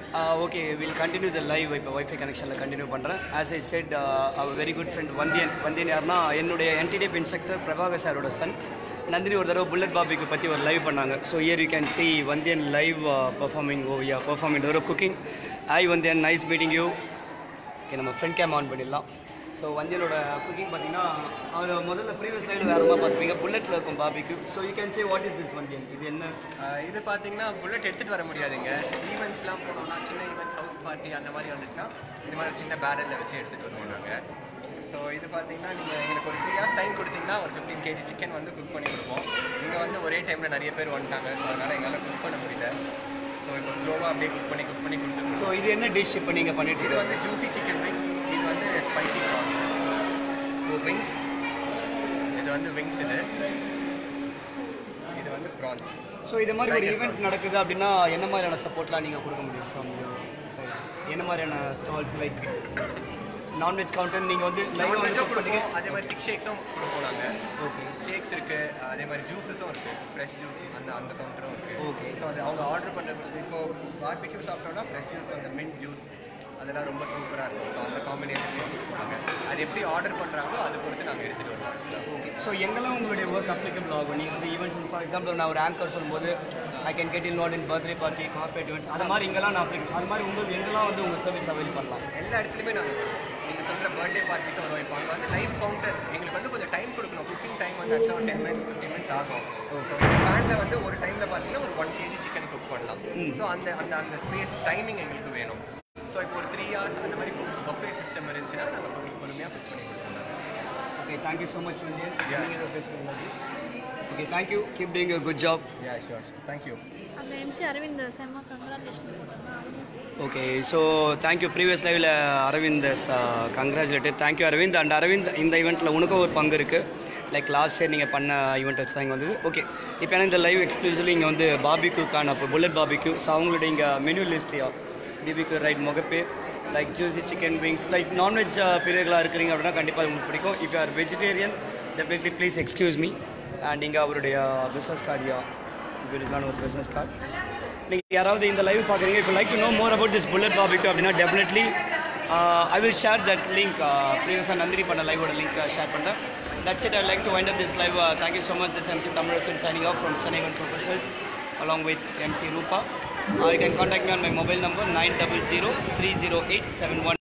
Okay will continue the live இப்போ wifi கனெக்ஷனில் continue பண்ணுறேன் as I said our very good friend Vanthiyan Vanthiyan யாருன்னா என்னுடைய என்டிடிஎஃப் இன்ஸ்ட்ரக்டர் பிரபாகர் சாரோட சன் நந்தினி ஒரு தடவை புல்லட் பாபிக்கு பற்றி ஒரு லைவ் பண்ணாங்க so here you can see Vandhiyan live performing oh yeah performing ஒரு cooking hi Vandhiyan nice meeting you okay நம்ம ஃப்ரண்ட் கேம் ஆன் பண்ணிடலாம் ஸோ வந்தியனோட குக்கிங் பார்த்தீங்கன்னா அவர் முதல்ல ப்ரீவியஸ் லைவில் வேறு மாதிரி பார்த்துப்பீங்க புல்லட்டில் இருக்கும் barbecue so you can say what is this Vandhiyan இது என்ன ஆஹ் இது பார்த்தீங்கன்னா புல்லட் எடுத்துகிட்டு வர முடியாதுங்க ஈவெண்ட்ஸ்லாம் போனோம்னா சின்ன ஈவெண்ட்ஸ் ஹவுஸ் பார்ட்டி அந்த மாதிரி வந்துச்சுன்னா இது மாதிரி ஒரு சின்ன பேரலில் வச்சு எடுத்துகிட்டு வருவோம் நாங்கள் ஸோ இது பார்த்தீங்கன்னா நீங்கள் எங்களுக்கு ஒரு த்ரீ ஹார்ஸ் டைம் கொடுத்தீங்கன்னா ஒரு ஃபிஃப்டீன் கேஜி சிக்கன் வந்து குக் பண்ணி கொடுப்போம் இங்கே வந்து ஒரே டைமில் நிறைய பேர் வந்துட்டாங்க ஸோ அதனால் எங்களால் குக் பண்ண முடியல ஸோ இப்போ ஸ்லோவாக அப்படியே குக் பண்ணி குக் பண்ணி கொடுத்துருக்கோம் ஸோ இது என்ன டிஷ் இப்போ நீங்கள் பண்ணிட்டு இது இருக்கீங்க வந்து ஜூசி சிக்கன் விங்ஸ் இது வந்து ஸ்பைசி ப்ரான்ஸ் விங்ஸ் இது வந்து விங்ஸ் இது இது வந்து ப்ரான்ஸ் ஸோ இது மாதிரி ஒரு Tiger ஈவெண்ட் நடக்குது அப்படின்னா என்ன மாதிரியான சப்போர்ட்லாம் நீங்கள் கொடுக்க முடியும் ஃப்ரம் சைட் என்ன மாதிரியான ஸ்டால்ஸ் லைக் நான்வெஜ் கவுண்டர் நீங்கள் வந்து லைவ் வந்து நான்வெஜ்ஜும் cook பண்ணீங்க கொடுப்போம் அதே மாதிரி திக் ஷேக்ஸும் கொடுப்போம் நாங்கள் ஓகே ஷேக்ஸ் இருக்கு அதே மாதிரி ஜூஸஸும் இருக்கு ஃப்ரெஷ் ஜூஸ் அந்த அந்த கவுண்டரும் இருக்கு Okay. ஸோ அது அவங்க ஆர்டர் பண்ணுறது இப்போ பார்பிக்யூ சாப்பிட்டோம்னா ஃப்ரெஷ் ஜூஸ் அந்த மின்ட் ஜூஸ் அதெல்லாம் ரொம்ப சூப்பராக இருக்கும் ஸோ அந்த காம்பினேஷன் கொடுப்பாங்க அது எப்படி ஆர்டர் பண்ணுறாங்களோ அதை பொறுத்து நாங்கள் எடுத்துகிட்டு வருவோம் ஓகே ஸோ எங்கெல்லாம் உங்களுடைய ஒர்க் அப்ளிகபிள் ஆகும் நீங்கள் வந்து ஈவெண்ட்ஸ் ஃபார் எக்ஸாம்பிள் நான் ஒரு ஆங்கர் சொல்லும்போது I can get in in birthday party corporate events அது மாதிரி இங்கெல்லாம் நான் applicable- அது மாதிரி உங்களுக்கு எங்கெல்லாம் வந்து உங்கள் சர்வீஸ் அவைல் பண்ணலாம் எல்லா இடத்துலையுமே நாங்கள் நீங்கள் சொல்கிற பர்த்டே பார்ட்டிஸும் வருவோம் இப்போ அங்கே வந்து லைவ் கவுண்டர் எங்களுக்கு வந்து கொஞ்சம் டைம் கொடுக்கணும் குக்கிங் டைம் வந்து ஆக்சுவலாக டென் மினிட்ஸ் ஃபிஃப்டின் மினிட்ஸ் ஆகும் ஸோ இந்த பேனில் வந்து ஒரு டைமில் பார்த்தீங்கன்னா ஒரு ஒன் கேஜி சிக்கன் குக் பண்ணலாம் ம். ஸோ அந்த அந்த அந்த ஸ்பேஸ் டைமிங் எங்களுக்கு வேணும் ஸோ இப்போ ஒரு த்ரீ ஹவர்ஸ் அந்த மாதிரி பஃபே சிஸ்டம் இருந்துச்சுன்னா நாங்கள் பொறுமையாக குக் பண்ணி கொடுப்போம் ஓகே தேங்க்யூ ஸோ மச் வந்து Yeah. நீங்கள் பேசுகிறது okay thank you keep doing your good job yeah sure thank you அந்த எம்சி அரவிந்த் செம்ம கங்க்ராச்சுலேஷன் போட்டாங்க ஓகே ஸோ தேங்க்யூ ப்ரீவியஸ் லைவில் Aravind congratulated thank you Aravind and Aravind இந்த ஈவெண்ட்டில் உனக்கும் ஒரு பங்கு இருக்குது லைக் லாஸ்ட் இயர் நீங்கள் பண்ண ஈவெண்ட் வச்சு தான் இங்கே வந்தது ஓகே இப்போ எனக்கு இந்த லைவ் எக்ஸ்க்ளூசிவ்லி இங்கே வந்து பாபிக்யூக்கான இப்போ புல்லட் பாபிக்யூ ஸோ அவங்களுடைய இங்கே மெனு லிஸ்ட்யா பிபிக்கு ரைட் முகப்பே like juicy chicken wings like non veg பீரியர்களாக இருக்கிறீங்க அப்படின்னா கண்டிப்பாக அது உங்களுக்கு பிடிக்கும் if are vegetarian definitely please excuse me and இங்கே அவருடைய பிஸ்னஸ் கார்டியா இவருக்கான ஒரு பிஸ்னஸ் கார்டு நீங்கள் யாராவது இந்த லைவ் பார்க்குறீங்க இப்போ like to know more about this Bullet Barbecue அப்படின்னா definitely I will share that link ப்ரீவியஸாக நந்தினி பண்ண லைவோட லிங்க் ஷேர் பண்ணுறேன் that's it I like to wind up this live thank you so much this MC Tamilarasan signing off from Chennai professionals along with MC Rupa. Uh, you can contact me on my mobile number 900 308 71